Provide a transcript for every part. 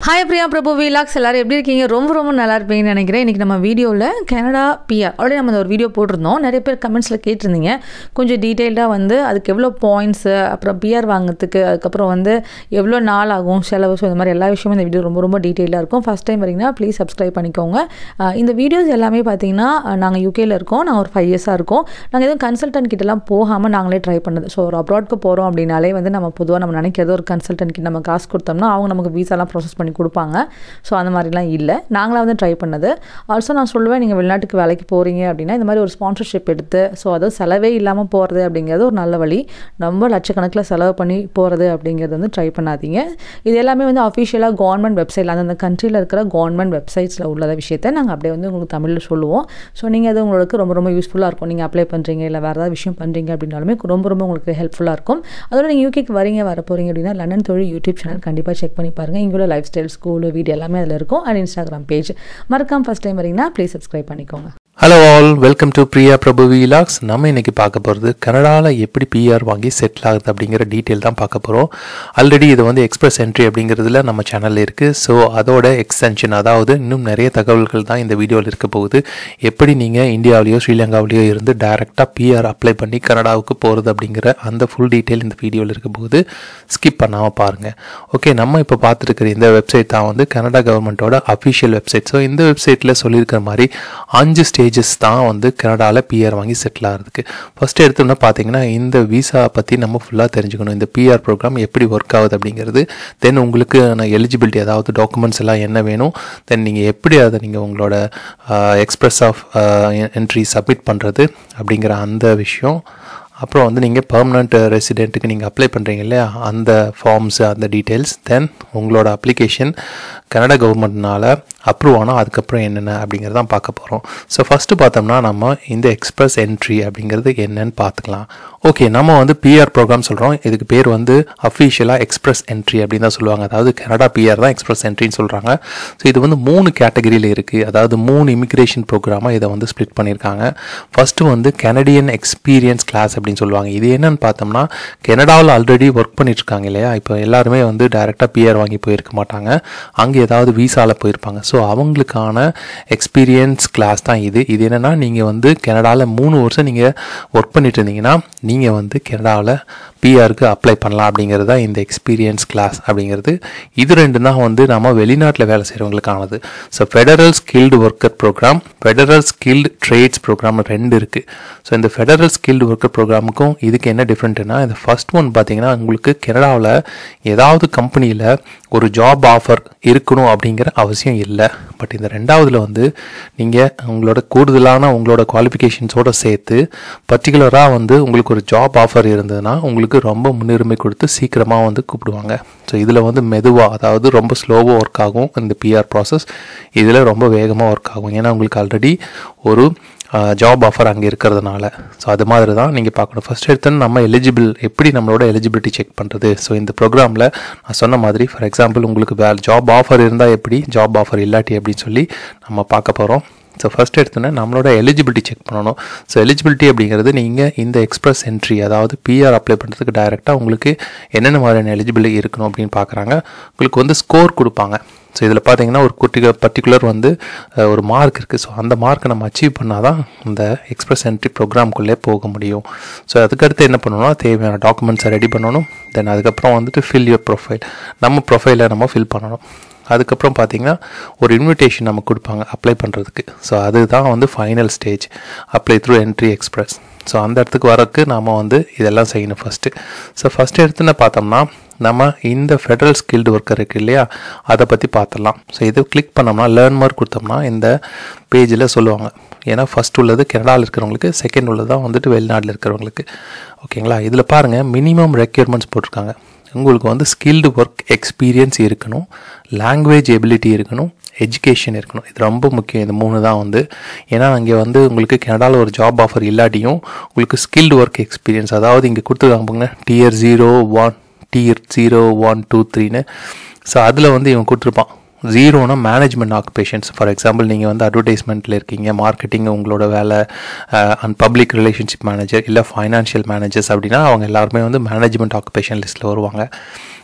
hi Priya பிரபு வீலாக்ஸ் எல்லாரும் எப்படி இருக்கீங்க ரொம்ப ரொம்ப நல்லா இருப்பீங்கன்னு நினைக்கிறேன் இன்றைக்கி நம்ம வீடியோவில் கனடா பிஆர் ஆல்ரெடி நம்ம அந்த ஒரு வீடியோ போட்டிருந்தோம் நிறைய பேர் கமெண்ட்ஸில் கேட்டிருந்தீங்க கொஞ்சம் டீட்டெயில்டாக வந்து அதுக்கு எவ்வளோ பாயிண்ட்ஸு அப்புறம் பிஆர் வாங்குறதுக்கு அதுக்கப்புறம் வந்து எவ்வளோ நாள் ஆகும் செலவு ஸோ இந்த மாதிரி எல்லா விஷயமும் இந்த வீடியோ ரொம்ப ரொம்ப டீட்டெயிலாக இருக்கும் ஃபஸ்ட் டைம் வரீங்கன்னா ப்ளீஸ் சப்ஸ்கிரைப் பண்ணிக்கோங்க அஹ் இந்த வீடியோஸ் எல்லாமே பார்த்தீங்கன்னா நாங்கள் யூகேல இருக்கோம் நாங்கள் ஒரு ஃபைவ் இயர்ஸாக இருக்கோம் நாங்கள் எதுவும் கன்சல்டன்ட் கிட்டலாம் போகாமல் நாங்களே ட்ரை பண்ணது ஸோ ஒரு அப்ராட்க்கு போகிறோம் அப்படின்னாலே வந்து நம்ம பொதுவாக நம்ம நினைக்கிறது ஒரு கன்சல்டன்ட் கிட்ட நம்ம காசு கொடுத்தோம்னா அவங்க நமக்கு வீசாலாம் ப்ராசஸ் பண்ணி கொடுப்பாங்க ஸோ அந்த மாதிரிலாம் இல்லை நாங்களாக வந்து ட்ரை பண்ணது ஆல்சோ நான் சொல்லுவேன் நீங்கள் வெளிநாட்டுக்கு வேலைக்கு போகிறீங்க அப்படின்னா இந்த மாதிரி ஒரு ஸ்பான்சர்ஷிப் எடுத்து ஸோ அதுவும் செலவே இல்லாமல் போகிறது அப்படிங்கிறது ஒரு நல்ல வழி ரொம்ப லட்சக்கணக்கில் செலவு பண்ணி போகிறது அப்படிங்கிறது வந்து ட்ரை பண்ணாதீங்க இது எல்லாமே வந்து அஃபிஷியலாக கவர்மெண்ட் வெப்சைட்டில் அந்தந்த கண்ட்ரியில் இருக்கிற கவர்மெண்ட் வெப்சைட்ஸில் உள்ளத விஷயத்தை நாங்கள் அப்படியே வந்து உங்களுக்கு தமிழில் சொல்லுவோம் ஸோ நீங்கள் அது உங்களுக்கு ரொம்ப ரொம்ப யூஸ்ஃபுல்லாக இருக்கும் நீங்கள் அப்ளை பண்ணுறீங்க இல்லை வேறு ஏதாவது விஷயம் பண்ணுறீங்க அப்படின்னாலுமே ரொம்ப ரொம்ப உங்களுக்கு ஹெல்ப்ஃபுல்லாக இருக்கும் அதோட நீங்கள் யூகேக்கு வரீங்க வர போகிறீங்க அப்படின்னா லண்டன் தொழில் யூடியூப் சேனல் கண்டிப்பாக செக் பண்ணி பாருங்கள் இங்கே உள்ள லைஃப் ஸ்டைல் ஸ்கூல் வீடியோ எல்லாமே அதில் இருக்கும் அண்ட் இன்ஸ்டாகிராம் பேஜ் மறக்காம ஃபஸ்ட் டைம் வரீங்கன்னா ப்ளீஸ் சப்ஸ்கிரைப் பண்ணிக்கோங்க hello all welcome to Priya Prabhu vlogs நம்ம இன்னைக்கு பார்க்க போகிறது கனடாவில் எப்படி பிஆர் வாங்கி செட்டில் ஆகுது அப்படிங்கிற டீட்டெயில் தான் பார்க்க போகிறோம் ஆல்ரெடி இது வந்து எக்ஸ்பிரஸ் என்ட்ரி அப்படிங்கிறதுல நம்ம சேனலில் இருக்குது ஸோ அதோட எக்ஸ்டென்ஷன் அதாவது இன்னும் நிறைய தகவல்கள் தான் இந்த வீடியோவில் இருக்க போகுது எப்படி நீங்கள் இந்தியாவிலேயோ ஸ்ரீலங்காவிலேயோ இருந்து டைரெக்டாக பிஆர் அப்ளை பண்ணி கனடாவுக்கு போகிறது அப்படிங்கிற அந்த ஃபுல் டீட்டெயில் இந்த வீடியோவில் இருக்க போகுது ஸ்கிப் பண்ணாமல் பாருங்கள் ஓகே நம்ம இப்போ பார்த்துருக்கிற இந்த வெப்சைட் தான் வந்து கனடா கவர்மெண்ட்டோட அஃபிஷியல் வெப்சைட் ஸோ இந்த வெப்சைட்டில் சொல்லியிருக்கிற மாதிரி அஞ்சு ஸ்டேஜஸ் தான் வந்து கனடாவில் பிஆர் வாங்கி செட்டில் ஆகிறதுக்கு ஃபஸ்ட்டு எடுத்தோம்னா பார்த்தீங்கன்னா இந்த விசா பற்றி நம்ம ஃபுல்லாக தெரிஞ்சுக்கணும் இந்த பிஆர் ப்ரோக்ராம் எப்படி ஒர்க் ஆகுது அப்படிங்கிறது தென் உங்களுக்கு எலிஜிபிலிட்டி அதாவது டாக்குமெண்ட்ஸ் எல்லாம் என்ன வேணும் தென் நீங்கள் எப்படி அதை நீங்கள் உங்களோட எக்ஸ்பிரஸ் ஆஃப் என்ட்ரி சப்மிட் பண்ணுறது அப்படிங்கிற அந்த விஷயம் அப்புறம் வந்து நீங்கள் பர்மனண்ட் ரெசிடெண்ட்டுக்கு நீங்கள் அப்ளை பண்ணுறீங்க இல்லையா அந்த ஃபார்ம்ஸு அந்த டீட்டெயில்ஸ் தென் உங்களோட அப்ளிகேஷன் கனடா கவர்மெண்ட்னால அப்ரூவ் ஆனால் அதுக்கப்புறம் என்னென்ன அப்படிங்கிறத தான் பார்க்க போகிறோம் ஸோ ஃபஸ்ட்டு பார்த்தோம்னா நம்ம இந்த எக்ஸ்பிரஸ் என்ட்ரி அப்படிங்கிறது என்னன்னு பார்த்துக்கலாம் ஓகே நம்ம வந்து பிஆர் ப்ரோக்ராம் சொல்கிறோம் இதுக்கு பேர் வந்து அஃபிஷியலாக எக்ஸ்பிரஸ் என்ட்ரி அப்படின்னு தான் சொல்லுவாங்க அதாவது கனடா பிஆர் தான் எக்ஸ்பிரஸ் என்ட்ரின்னு சொல்கிறாங்க ஸோ இது வந்து மூணு கேட்டகரியில் இருக்குது அதாவது மூணு இமிக்ரேஷன் ப்ரோக்ராமாக இதை வந்து ஸ்ப்ளிட் பண்ணியிருக்காங்க ஃபஸ்ட்டு வந்து கனடியன் எக்ஸ்பீரியன்ஸ் கிளாஸ் அப்படின்னு சொல்லுவாங்க இது என்னன்னு பார்த்தோம்னா கனடாவில் ஆல்ரெடி ஒர்க் பண்ணிட்டு இருக்காங்க இல்லையா இப்போ எல்லாருமே வந்து டைரெக்டாக பிஆர் வாங்கி போயிருக்க மாட்டாங்க அங்கே ஏதாவது வீசாவில் போயிருப்பாங்க ஸோ அவங்களுக்கான எக்ஸ்பீரியன்ஸ் கிளாஸ் தான் இது இது என்னென்னா நீங்கள் வந்து கனடாவில் மூணு வருஷம் நீங்கள் ஒர்க் பண்ணிட்டு இருந்தீங்கன்னா நீங்கள் வந்து கனடாவில் பிஆருக்கு அப்ளை பண்ணலாம் அப்படிங்கிறது தான் இந்த எக்ஸ்பீரியன்ஸ் கிளாஸ் அப்படிங்கிறது இது ரெண்டு தான் வந்து நம்ம வெளிநாட்டில் வேலை செய்கிறவங்களுக்கானது so federal skilled worker program federal skilled trades program ரெண்டு இருக்குது ஸோ இந்த ஃபெடரல் ஸ்கில்டு ஒர்க்கர் ப்ரோக்ராமுக்கும் இதுக்கு என்ன டிஃப்ரெண்ட்னா இந்த ஃபர்ஸ்ட் ஒன் பார்த்தீங்கன்னா உங்களுக்கு கனடாவில் ஏதாவது கம்பெனியில் ஒரு ஜாப் ஆஃபர் இருக்கணும் அப்படிங்கிற அவசியம் இல்லை பட் இந்த ரெண்டாவதுல வந்து நீங்கள் உங்களோட கூடுதலான உங்களோட குவாலிஃபிகேஷன்ஸோடு சேர்த்து பர்டிகுலராக வந்து உங்களுக்கு ஒரு ஜாப் ஆஃபர் இருந்ததுன்னா உங்களுக்கு ரொம்ப முன்னுரிமை கொடுத்து சீக்கிரமாக வந்து கூப்பிடுவாங்க ஸோ இதில் வந்து மெதுவாக அதாவது ரொம்ப ஸ்லோவாக ஒர்க் ஆகும் இந்த பிஆர் ப்ராசஸ் இதில் ரொம்ப வேகமாக ஒர்க் ஆகும் ஏன்னா உங்களுக்கு ஆல்ரெடி ஒரு ஜாப் ஆஃபர் அங்கே இருக்கிறதுனால ஸோ அது மாதிரி தான் நீங்கள் பார்க்கணும் ஃபஸ்ட் எடுத்தோன்னு நம்ம எலிஜிபிள் எப்படி நம்மளோட எலிஜிபிலிட்டி செக் பண்ணுறது ஸோ இந்த ப்ரோக்ராமில் நான் சொன்ன மாதிரி ஃபார் எக்ஸாம்பிள் உங்களுக்கு வே ஜாப் ஆஃபர் இருந்தால் எப்படி ஜாப் ஆஃபர் இல்லாட்டி அப்படின்னு சொல்லி நம்ம பார்க்க போகிறோம் ஸோ ஃபஸ்ட் எடுத்தோன்னே நம்மளோட எலிஜிபிலிட்டி செக் பண்ணணும் ஸோ எலிஜிபிலிட்டி அப்படிங்கிறது நீங்கள் இந்த எக்ஸ்பிரஸ் என்ட்ரி அதாவது பிஆர் அப்ளை பண்ணுறதுக்கு டைரெக்டாக உங்களுக்கு என்னென்ன மாதிரியான எலிஜிபிலிட்டி இருக்கணும் அப்படின்னு பார்க்குறாங்க உங்களுக்கு வந்து ஸ்கோர் கொடுப்பாங்க ஸோ இதில் பார்த்தீங்கன்னா ஒரு குட்டி பர்டிகுலர் வந்து ஒரு மார்க் இருக்குது ஸோ அந்த மார்க்கை நம்ம அச்சீவ் பண்ணால் தான் இந்த எக்ஸ்பிரஸ் என்ட்ரி ப்ரோக்ராம்குள்ளே போக முடியும் ஸோ அதுக்கடுத்து என்ன பண்ணணும்னா தேவையான டாக்குமெண்ட்ஸை ரெடி பண்ணணும் தென் அதுக்கப்புறம் வந்துட்டு ஃபில் யூர் ப்ரொஃபைல் நம்ம ப்ரொஃபைலை நம்ம ஃபில் பண்ணணும் அதுக்கப்புறம் பார்த்தீங்கன்னா ஒரு இன்விடேஷன் நம்ம கொடுப்பாங்க அப்ளை பண்ணுறதுக்கு ஸோ அதுதான் வந்து final stage apply through entry express so அந்த இடத்துக்கு வரக்கு நாம் வந்து இதெல்லாம் செய்யணும் ஃபஸ்ட்டு ஸோ ஃபஸ்ட்டு எடுத்துன்னு பார்த்தோம்னா நம்ம இந்த ஃபெடரல் ஸ்கில்டு ஒர்க்கர் இருக்குது இல்லையா அதை பற்றி பார்த்துடலாம் ஸோ இது கிளிக் பண்ணோம்னா லேர்ன் மார்க் கொடுத்தோம்னா இந்த பேஜில் சொல்லுவாங்க ஏன்னா ஃபஸ்ட் உள்ளது கனடாவில் இருக்கிறவங்களுக்கு செகண்ட் உள்ளது தான் வந்துட்டு வெளிநாட்டில் இருக்கிறவங்களுக்கு ஓகேங்களா இதில் பாருங்கள் மினிமம் ரெக்யர்மெண்ட்ஸ் போட்டிருக்காங்க உங்களுக்கு வந்து ஸ்கில்டு ஒர்க் எக்ஸ்பீரியன்ஸ் இருக்கணும் லாங்குவேஜ் எபிலிட்டி இருக்கணும் எஜுகேஷன் இருக்கணும் இது ரொம்ப முக்கியம் இந்த மூணு தான் வந்து ஏன்னா அங்கே வந்து உங்களுக்கு கனடாவில் ஒரு ஜாப் ஆஃபர் இல்லாட்டியும் உங்களுக்கு ஸ்கில்டு ஒர்க் எக்ஸ்பீரியன்ஸ் அதாவது இங்கே கொடுத்துருக்காங்க பாருங்க TEER zero one TEER zero one two த்ரீன்னு ஸோ அதில் வந்து இவன் கொடுத்துருப்பான் ஜீரோனா மேனேஜ்மெண்ட் ஆக்குபேஷன்ஸ் ஃபார் எக்ஸாம்பிள் நீங்கள் வந்து அட்வர்டைஸ்மெண்ட்டில் இருக்கீங்க மார்க்கெட்டிங் உங்களோட வேலை அண்ட் பப்ளிக் ரிலேஷன்ஷிப் மேனேஜர் இல்லை ஃபைனான்ஷியல் மேனேஜர்ஸ் அப்படின்னா அவங்க எல்லாருமே வந்து மேனேஜ்மெண்ட் ஆக்குபேஷன் லிஸ்ட்டில் வருவாங்க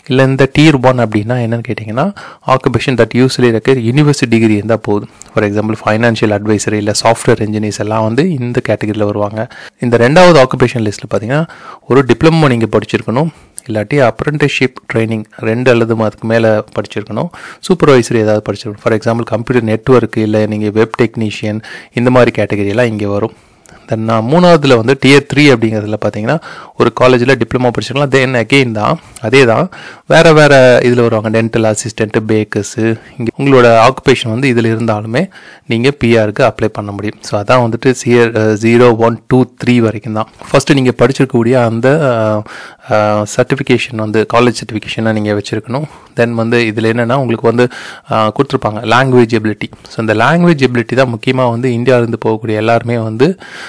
இல்லை இந்த டீர் ஒன் அப்படின்னா என்னன்னு கேட்டிங்கன்னா ஆக்குபேஷன் தட் யூஸ்வலி இருக்க யூனிவர்சிட்டி டிகிரி இருந்தால் போதும் ஃபார் எக்ஸாம்பிள் ஃபைனான்ஷியல் அட்வைசர் இல்லை சாஃப்ட்வேர் இன்ஜினியர்ஸ் எல்லாம் வந்து இந்த கேட்டகரியில் வருவாங்க இந்த ரெண்டாவது ஆக்குபேஷன் லிஸ்ட்டில் பார்த்தீங்கன்னா ஒரு டிப்ளமோ நீங்கள் படிச்சிருக்கணும் இல்லாட்டி அப்ரெண்டிஸ்ஷிப் ட்ரைனிங் ரெண்டு அல்லது அதுக்கு மேலே படிச்சிருக்கணும் சூப்பர்வைசர் ஏதாவது படிச்சிருக்கணும் ஃபார் எக்ஸாம்பிள் கம்ப்யூட்டர் நெட்ஒர்க் இல்லை நீங்கள் வெப் டெக்னீஷியன் இந்த மாதிரி கேட்டகரியெல்லாம் இங்கே வரும் தென் நான் மூணாவதுல வந்து டியர் த்ரீ அப்படிங்கிறதுல பார்த்தீங்கன்னா ஒரு காலேஜில் டிப்ளமோ படிச்சிருக்கலாம் தென் அகெயின் தான் அதே தான் வேறு வேறு இதில் வருவாங்க டென்டல் அசிஸ்டண்ட்டு பேக்கர்ஸு இங்கே உங்களோட ஆக்குபேஷன் வந்து இதில் இருந்தாலுமே நீங்கள் பிஆருக்கு அப்ளை பண்ண முடியும் ஸோ அதான் வந்துட்டு TEER zero one two three வரைக்கும் தான் ஃபஸ்ட்டு நீங்கள் படிச்சிருக்கக்கூடிய அந்த சர்டிஃபிகேஷன் வந்து காலேஜ் சர்டிஃபிகேஷனை நீங்கள் வச்சுருக்கணும் தென் வந்து இதில் என்னென்னா உங்களுக்கு வந்து கொடுத்துருப்பாங்க லாங்குவேஜ் எபிலிட்டி ஸோ இந்த லாங்குவேஜ் எபிலிட்டி தான் முக்கியமாக வந்து இந்தியாவிலேருந்து போகக்கூடிய எல்லாருமே வந்து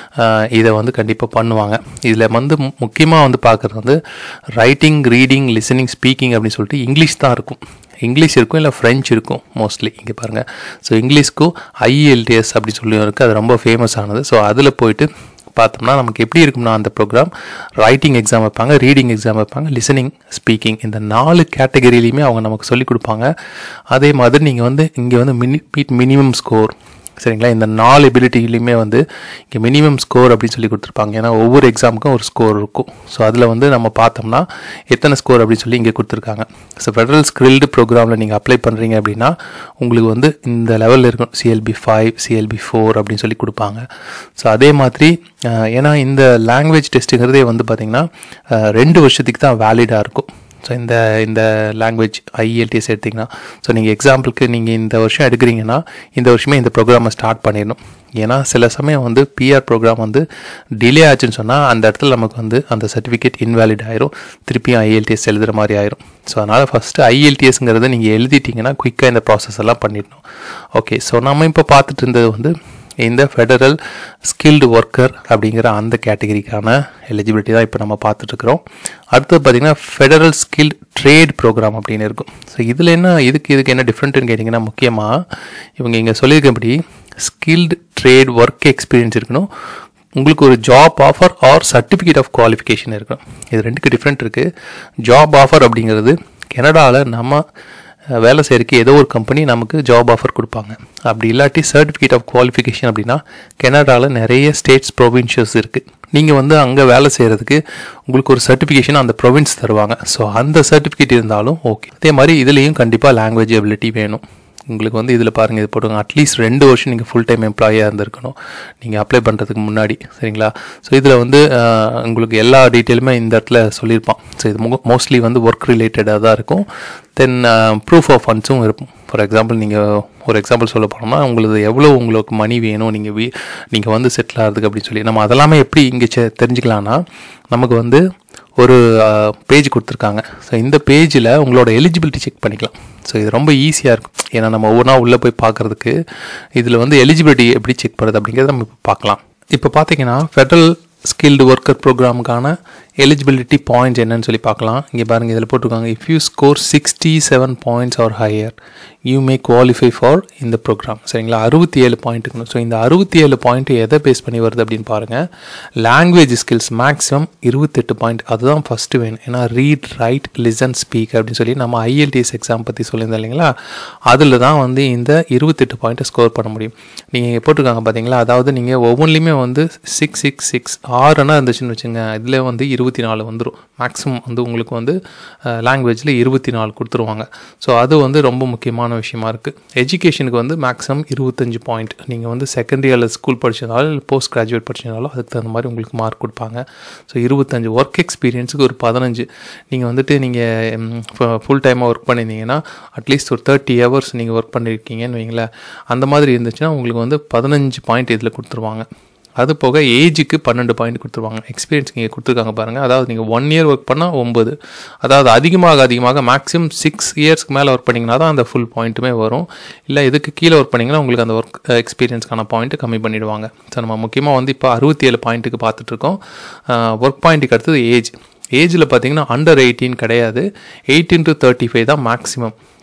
இதை வந்து கண்டிப்பாக பண்ணுவாங்க இதில் வந்து முக்கியமாக வந்து பார்க்குறது வந்து ரைட்டிங் ரீடிங் லிசனிங் ஸ்பீக்கிங் அப்படின்னு சொல்லிட்டு இங்கிலீஷ் தான் இருக்கும் இங்கிலீஷ் இருக்கும் இல்லை ஃப்ரெஞ்ச் இருக்கும் மோஸ்ட்லி இங்கே பாருங்கள் ஸோ இங்கிலீஷ்க்கும் ஐஎல்டிஎஸ் அப்படி சொல்லி இருக்குது அது ரொம்ப ஃபேமஸ் ஆனது ஸோ அதில் போயிட்டு பார்த்தோம்னா நமக்கு எப்படி இருக்கும்னா அந்த ப்ரோக்ராம் ரைட்டிங் எக்ஸாம் வைப்பாங்க ரீடிங் எக்ஸாம் வைப்பாங்க லிசனிங் ஸ்பீக்கிங் இந்த நாலு கேட்டகரியிலையுமே அவங்க நமக்கு சொல்லிக் கொடுப்பாங்க அதே மாதிரி நீங்கள் வந்து இங்கே வந்து மினி மினிமம் ஸ்கோர் சரிங்களா இந்த நாலு எபிலிட்டிலையுமே வந்து இங்கே மினிமம் ஸ்கோர் அப்படின்னு சொல்லி கொடுத்துருப்பாங்க ஏன்னா ஒவ்வொரு எக்ஸாமுக்கும் ஒரு ஸ்கோர் இருக்கும் ஸோ அதில் வந்து நம்ம பார்த்தோம்னா எத்தனை ஸ்கோர் அப்படின்னு சொல்லி இங்கே கொடுத்துருக்காங்க ஸோ ஃபெடரல் ஸ்கில்டு ப்ரோக்ராமில் நீங்கள் அப்ளை பண்ணுறீங்க அப்படின்னா உங்களுக்கு வந்து இந்த லெவலில் இருக்கும் சிஎல்பி ஃபைவ் சிஎல்பி ஃபோர் அப்படின்னு சொல்லி கொடுப்பாங்க ஸோ அதே மாதிரி ஏன்னா இந்த லாங்குவேஜ் டெஸ்ட்டுங்கிறதே வந்து பார்த்திங்கன்னா ரெண்டு வருஷத்துக்கு தான் வேலிடாக இருக்கும் ஸோ இந்த இந்த லாங்குவேஜ் ஐஎல்டிஎஸ் எடுத்திங்கன்னா ஸோ நீங்கள் எக்ஸாம்பிளுக்கு நீங்கள் இந்த வருஷம் எடுக்கிறீங்கன்னா இந்த வருஷமே இந்த ப்ரோக்ராமை ஸ்டார்ட் பண்ணிடணும் ஏன்னா சில சமயம் வந்து பிஆர் ப்ரோக்ராம் வந்து டிலே ஆச்சுன்னு சொன்னால் அந்த இடத்துல நமக்கு வந்து அந்த சர்டிஃபிகேட் இன்வேலிட் ஆயிரும் திருப்பியும் ஐஎல்டிஎஸ் எழுதுகிற மாதிரி ஆயிரும் ஸோ அதனால் ஃபஸ்ட்டு ஐஎல்டிஎஸ்ங்கிறத நீங்கள் எழுதிட்டிங்கன்னா குயிக்காக இந்த ப்ராசஸ் எல்லாம் பண்ணிடணும் ஓகே ஸோ நம்ம இப்போ பார்த்துட்டு இருந்தது வந்து இந்த ஃபெடரல் ஸ்கில்டு ஒர்க்கர் அப்படிங்கிற அந்த கேட்டகரிக்கான எலிஜிபிலிட்டி தான் இப்போ நம்ம பார்த்துட்ருக்குறோம் அடுத்தது பார்த்திங்கன்னா ஃபெடரல் ஸ்கில்ட் ட்ரேட் ப்ரோக்ராம் அப்படின்னு இருக்கும் ஸோ இதில் என்ன இதுக்கு இதுக்கு என்ன டிஃப்ரெண்ட்டுன்னு கேட்டிங்கன்னா முக்கியமாக இவங்க இங்கே சொல்லியிருக்கபடி ஸ்கில்டு ட்ரேட் ஒர்க் எக்ஸ்பீரியன்ஸ் இருக்கணும் உங்களுக்கு ஒரு job offer or certificate of qualification இருக்கணும் இது ரெண்டுக்கு டிஃப்ரெண்ட் இருக்குது ஜாப் ஆஃபர் அப்படிங்கிறது கனடாவில் நம்ம வேலை செய்கிறதுக்கு ஏதோ ஒரு கம்பெனி நமக்கு ஜாப் ஆஃபர் கொடுப்பாங்க அப்படி இல்லாட்டி சர்டிஃபிகேட் ஆஃப் குவாலிஃபிகேஷன் அப்படின்னா கனடாவில் நிறைய ஸ்டேட்ஸ் ப்ரொவின்ஷியஸ் இருக்குது நீங்கள் வந்து அங்கே வேலை செய்கிறதுக்கு உங்களுக்கு ஒரு சர்டிஃபிகேஷன் அந்த ப்ரொவின்ஸ் தருவாங்க ஸோ அந்த சர்டிஃபிகேட் இருந்தாலும் ஓகே அதே மாதிரி இதுலேயும் கண்டிப்பாக லாங்குவேஜ் எபிலிட்டி வேணும் உங்களுக்கு வந்து இதில் பாருங்கள் இது போட்டுங்க அட்லீஸ்ட் ரெண்டு வருஷம் நீங்கள் ஃபுல் டைம் எம்ப்ளாயாக இருந்திருக்கணும் நீங்கள் அப்ளை பண்ணுறதுக்கு முன்னாடி சரிங்களா ஸோ இதில் வந்து உங்களுக்கு எல்லா டீட்டெயிலுமே இந்த இடத்துல சொல்லியிருப்பான் ஸோ இது மோஸ்ட்லி வந்து ஒர்க் ரிலேட்டடாக தான் இருக்கும் தென் ப்ரூஃப் ஆஃப் ஃபண்ட்ஸும் இருக்கும் ஃபார் எக்ஸாம்பிள் நீங்கள் ஒரு எக்ஸாம்பிள் சொல்ல போனோம்னா உங்களுக்கு எவ்வளோ உங்களுக்கு மணி வேணும் நீங்கள் வீ நீங்கள் வந்து செட்டில் ஆகிறதுக்கு அப்படின்னு சொல்லி நம்ம அதெல்லாமே எப்படி இங்கே தெரிஞ்சுக்கலான்னா நமக்கு வந்து ஒரு பேஜ் கொடுத்துருக்காங்க ஸோ இந்த பேஜில் உங்களோட எலிஜிபிலிட்டி செக் பண்ணிக்கலாம் ஸோ இது ரொம்ப ஈஸியாக இருக்கும் ஏன்னா நம்ம ஒவ்வொன்றா உள்ளே போய் பார்க்குறதுக்கு இதில் வந்து எலிஜிபிலிட்டி எப்படி செக் பண்ணுறது அப்படிங்கிறத நம்ம இப்போ பார்க்கலாம் இப்போ பார்த்தீங்கன்னா ஃபெடரல் ஸ்கில்டு ஒர்க்கர் ப்ரோக்ராமுக்கான எலிஜிபிலிட்டி பாயிண்ட்ஸ் என்னன்னு சொல்லி பார்க்கலாம் இங்கே பாருங்கள் இதில் போட்டிருக்காங்க if you score sixty seven points or higher you may qualify for இந்த ப்ரோக்ராம் சரிங்களா அறுபத்தி ஏழு பாயிண்ட் இருக்கணும் ஸோ இந்த அறுபத்தி ஏழு பாயிண்ட் எதை பேஸ் பண்ணி வருது அப்படின்னு பாருங்கள் லாங்குவேஜ் ஸ்கில்ஸ் மேக்ஸிமம் இருபத்தெட்டு பாயிண்ட் அதுதான் ஃபஸ்ட்டு வேணும் ஏன்னா ரீட் ரைட் லிசன் ஸ்பீக் அப்படின்னு சொல்லி நம்ம ஐஎல்டிஎஸ் எக்ஸாம் பற்றி சொல்லியிருந்தோம் இல்லைங்களா அதில் தான் வந்து இந்த இருபத்தெட்டு பாயிண்ட்டை ஸ்கோர் பண்ண முடியும் நீங்கள் போட்டிருக்காங்க பார்த்தீங்களா அதாவது நீங்கள் ஒவ்வொன்றிலையுமே வந்து சிக்ஸ் சிக்ஸ் சிக்ஸ் ஆறுனா இருந்துச்சுன்னு வச்சுங்க இதில் வந்து இருபத்தி நாலு வந்துடும் மேக்ஸிமம் வந்து உங்களுக்கு வந்து லாங்குவேஜில் இருபத்தி நாலு கொடுத்துருவாங்க ஸோ அது வந்து ரொம்ப முக்கியமான விஷயமா இருக்குது எஜுகேஷனுக்கு வந்து மேக்ஸிமம் இருபத்தஞ்சு பாயிண்ட் நீங்கள் வந்து செகண்ட் இயரில் ஸ்கூல் படிச்சதாலும் இல்லை போஸ்ட் கிராஜுவேட் படிச்சதாலும் அதுக்கு தகுந்த மாதிரி உங்களுக்கு மார்க் கொடுப்பாங்க ஸோ இருபத்தஞ்சு ஒர்க் எக்ஸ்பீரியன்ஸுக்கு ஒரு பதினஞ்சு நீங்கள் வந்துட்டு நீங்கள் ஃபுல் டைமாக ஒர்க் பண்ணியிருந்தீங்கன்னா அட்லீஸ்ட் ஒரு தேர்ட்டி ஹவர்ஸ் நீங்கள் ஒர்க் பண்ணியிருக்கீங்கன்னு வைங்களேன் அந்த மாதிரி இருந்துச்சுன்னா உங்களுக்கு வந்து பதினஞ்சு பாயிண்ட் இதில் கொடுத்துருவாங்க அது போக ஏஜுக்கு பன்னெண்டு பாயிண்ட் கொடுத்துருவாங்க எக்ஸ்பீரியன்ஸ் நீங்கள் கொடுத்துருக்காங்க பாருங்கள் அதாவது நீங்கள் ஒன் இயர் ஒர்க் பண்ணால் ஒம்பது அதாவது அதிகமாக அதிகமாக மேக்ஸிமம் சிக்ஸ் இயர்ஸ்க்கு மேலே ஒர்க் பண்ணிங்கன்னா தான் அந்த ஃபுல் பாயிண்ட்டுமே வரும் இல்லை இதுக்கு கீழே ஒர்க் பண்ணிங்கன்னா உங்களுக்கு அந்த ஒர்க் எக்ஸ்பீரியன்ஸ்க்கான பாயிண்ட்டு கம்மி பண்ணிவிடுவாங்க ஸோ நம்ம முக்கியமாக வந்து இப்போ அறுபத்தி ஏழு பாயிண்ட்டுக்கு பார்த்துட்ருக்கோம் ஒர்க் பாயிண்ட்டுக்கு அடுத்தது ஏஜ் ஏஜில் பார்த்தீங்கன்னா அண்டர் எயிட்டீன் கிடையாது எயிட்டீன் டு தேர்ட்டி ஃபைவ் தான் மேக்ஸிமம்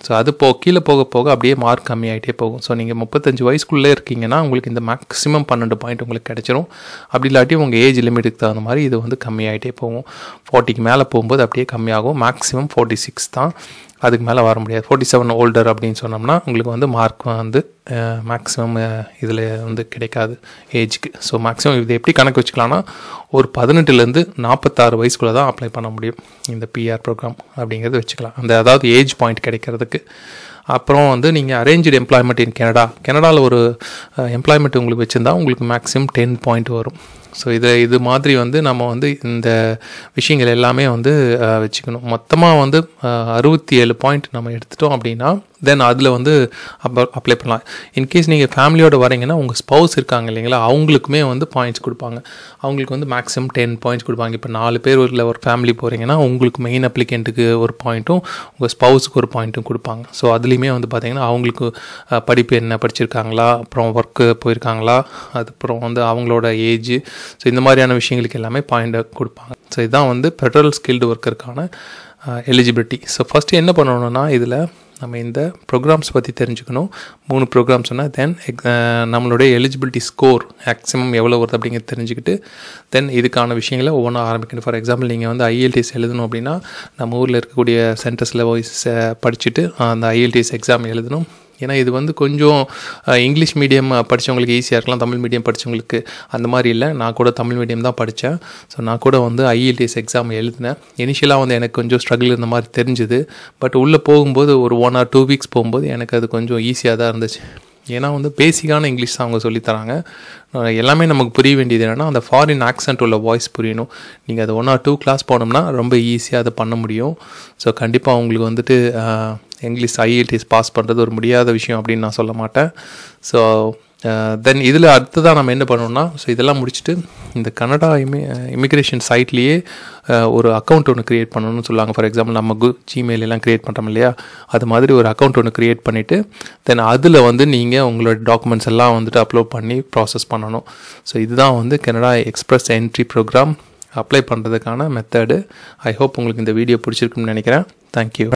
ஸோ அது போ கீழே போக போக அப்படியே மார்க் கம்மியாயிட்டே போகும் ஸோ நீங்கள் முப்பத்தஞ்சு வயசுக்குள்ளே இருக்கீங்கன்னா உங்களுக்கு இந்த மேக்ஸிமம் பன்னெண்டு பாயிண்ட் உங்களுக்கு கிடைச்சிரும் அப்படி இல்லாட்டி உங்கள் ஏஜ் லிமிட்டுக்கு தகுந்த மாதிரி இது வந்து கம்மியாயிட்டே போகும் ஃபார்ட்டிக்கு மேலே போகும்போது அப்படியே கம்மியாகும் மேக்ஸிமம் ஃபார்ட்டி சிக்ஸ் தான் அதுக்கு மேலே வர முடியாது ஃபார்ட்டி செவன் ஓல்டர் அப்படின்னு சொன்னோம்னா உங்களுக்கு வந்து மார்க் வந்து மேக்ஸிமம் இதில் வந்து கிடைக்காது ஏஜுக்கு ஸோ மேக்ஸிமம் இது எப்படி கணக்கு வச்சுக்கலாம்னா ஒரு பதினெட்டுலேருந்து நாற்பத்தாறு வயசுக்குள்ளே தான் அப்ளை பண்ண முடியும் இந்த பிஆர் ப்ரோக்ராம் அப்படிங்கிறது வச்சுக்கலாம் அந்த அதாவது ஏஜ் பாயிண்ட் கிடைக்கிறதுக்கு அப்புறம் வந்து நீங்கள் அரேஞ்சு எம்ப்ளாய்மெண்ட் இன் கனடா கனடாவில் ஒரு எம்ப்ளாய்மெண்ட் உங்களுக்கு வச்சுருந்தா உங்களுக்கு மேக்ஸிமம் டென் பாயிண்ட் வரும் ஸோ இதை இது மாதிரி வந்து நம்ம வந்து இந்த விஷயங்கள் எல்லாமே வந்து அஹ், வச்சுக்கணும் மொத்தமாக வந்து அறுபத்தி ஏழு பாயிண்ட் நம்ம எடுத்துட்டோம் அப்படின்னா தென் அதில் வந்து அப்போ அப்ளை பண்ணலாம் இன்கேஸ் நீங்கள் ஃபேமிலியோட வரீங்கன்னா உங்கள் ஸ்பௌஸ் இருக்காங்க இல்லைங்களா அவங்களுக்குமே வந்து பாயிண்ட்ஸ் கொடுப்பாங்க அவங்களுக்கு வந்து மேக்ஸிமம் டென் பாயிண்ட்ஸ் கொடுப்பாங்க இப்போ நாலு பேர் இல்லை ஒரு ஃபேமிலி போகிறீங்கன்னா உங்களுக்கு மெயின் அப்ளிகண்ட்டுக்கு ஒரு பாயிண்ட்டும் உங்கள் ஸ்பௌஸுக்கு ஒரு பாயிண்ட்டும் கொடுப்பாங்க ஸோ அதுலேயுமே வந்து பார்த்தீங்கன்னா அவங்களுக்கு அஹ், படிப்பு என்ன படிச்சிருக்காங்களா அப்புறம் ஒர்க்கு போயிருக்காங்களா அதுக்கப்புறம் வந்து அவங்களோட ஏஜ் ஸோ இந்த மாதிரியான விஷயங்களுக்கு எல்லாமே பாயிண்ட் கொடுப்பாங்க ஸோ இதுதான் வந்து ஃபெடரல் ஸ்கில்டு ஒர்க்கருக்கான எலிஜிபிலிட்டி ஸோ ஃபஸ்ட்டு என்ன பண்ணணும்னா இதில் நம்ம இந்த ப்ரோக்ராம்ஸ் பற்றி தெரிஞ்சுக்கணும் மூணு ப்ரோக்ராம் சொன்னால் தென் நம்மளுடைய எலிஜிபிலிட்டி ஸ்கோர் மேக்ஸிமம் எவ்வளோ வருது அப்படிங்கிறது தெரிஞ்சுக்கிட்டு தென் இதுக்கான விஷயங்களை ஒவ்வொன்றா ஆரம்பிக்கணும் ஃபார் எக்ஸாம்பிள் நீங்கள் வந்து ஐஎல்டிஎஸ் எழுதணும் அப்படின்னா நம்ம ஊரில் இருக்கக்கூடிய சென்டர்ஸில் போய் ச- படிச்சுட்டு அந்த ஐஎல்டிஎஸ் எக்ஸாம் எழுதணும் ஏன்னா இது வந்து கொஞ்சம் அஹ், இங்கிலீஷ் மீடியம் படித்தவங்களுக்கு ஈஸியாக இருக்கலாம் தமிழ் மீடியம் படித்தவங்களுக்கு அந்த மாதிரி இல்லை நான் கூட தமிழ் மீடியம் தான் படித்தேன் ஸோ நான் கூட வந்து ஐஎல்டிஎஸ் எக்ஸாம் எழுதினேன் இனிஷியலாக வந்து எனக்கு கொஞ்சம் ஸ்ட்ரகிள் இருந்த மாதிரி தெரிஞ்சுது பட் உள்ளே போகும்போது ஒரு ஒன் ஆர் டூ வீக்ஸ் போகும்போது எனக்கு அது கொஞ்சம் ஈஸியாக தான் இருந்துச்சு ஏன்னா வந்து பேசிக்கான இங்கிலீஷ் தான் அவங்க சொல்லித் தராங்க அஹ் எல்லாமே நமக்கு புரிய வேண்டியது என்னென்னா அந்த ஃபாரின் ஆக்சென்ட் உள்ள வாய்ஸ் புரியணும் நீங்கள் அது ஒன் ஆர் டூ கிளாஸ் போனோம்னா ரொம்ப ஈஸியாக அதை பண்ண முடியும் ஸோ கண்டிப்பாக உங்களுக்கு வந்துட்டு அஹ், இங்கிலீஷ் ஐஎல்டிஎஸ் பாஸ் பண்ணுறது ஒரு முடியாத விஷயம் அப்படின்னு நான் சொல்ல மாட்டேன் ஸோ தென் இதில் அடுத்ததாக நம்ம என்ன பண்ணோம்னா ஸோ இதெல்லாம் முடிச்சுட்டு இந்த கனடா இமி இமிக்ரேஷன் சைட்லேயே ஒரு அக்கௌண்ட் ஒன்று க்ரியேட் பண்ணணும்னு சொல்லுவாங்க ஃபார் எக்ஸாம்பிள் நம்ம கு ஜிமெயில் எல்லாம் க்ரியேட் பண்ணுறோம் இல்லையா அது மாதிரி ஒரு அக்கௌண்ட் ஒன்று க்ரியேட் பண்ணிவிட்டு தென் அதில் வந்து நீங்கள் உங்களோட டாக்குமெண்ட்ஸ் எல்லாம் வந்துட்டு அப்லோட் பண்ணி ப்ராசஸ் பண்ணணும் ஸோ இதுதான் வந்து Canada express entry program apply பண்ணுறதுக்கான மெத்தடு ஐ ஹோப் உங்களுக்கு இந்த வீடியோ பிடிச்சிருக்குன்னு நினைக்கிறேன் தேங்க்யூ